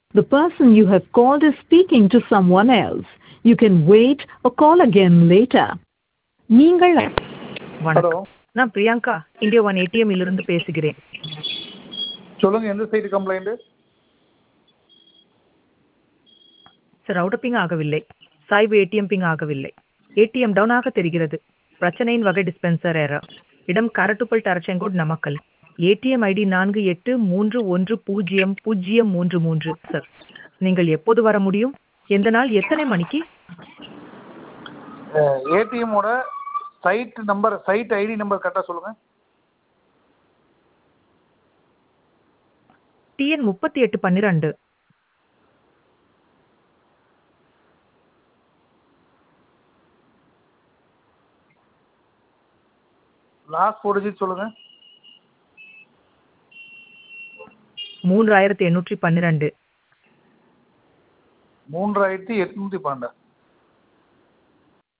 The person you have called is speaking to someone else. You can wait or call again later. நீங்கள் hello வணக்கம் நான் Priyanka India one ATM இருந்து பேசுகிறேன் சொல்லுங்க எந்த side complaint sir out ping ஆகவில்லை சாய்வு ஏடிஎம் பிங் ஆகவில்லை ஏடிஎம் டவுன் ஆக தெரிகிறது பிரச்சனையின் வகை டிஸ்பென்சர் எரர் இடம் கரட்டுப்பல் டரச்செங்கோட் நமக்கல் ஏடிஎம் ஐடி நான்கு எட்டு மூன்று ஒன்று பூஜ்ஜியம் பூஜ்ஜியம் மூன்று மூன்று சார் நீங்கள் எப்போது வர முடியும் எந்த நாள் எத்தனை மணிக்கு ஏடிஎம்மோட site number site ID number கரெக்டாக சொல்லுங்க டிஎன் முப்பத்தி எட்டு பன்னிரண்டு லாஸ்ட் ஃபோர் டிஜிட் சொல்லுங்க மூன்றாயிரத்தி எண்ணூற்றி பன்னிரண்டு மூன்றாயிரத்தி எட்நூற்றி பன்னெண்டு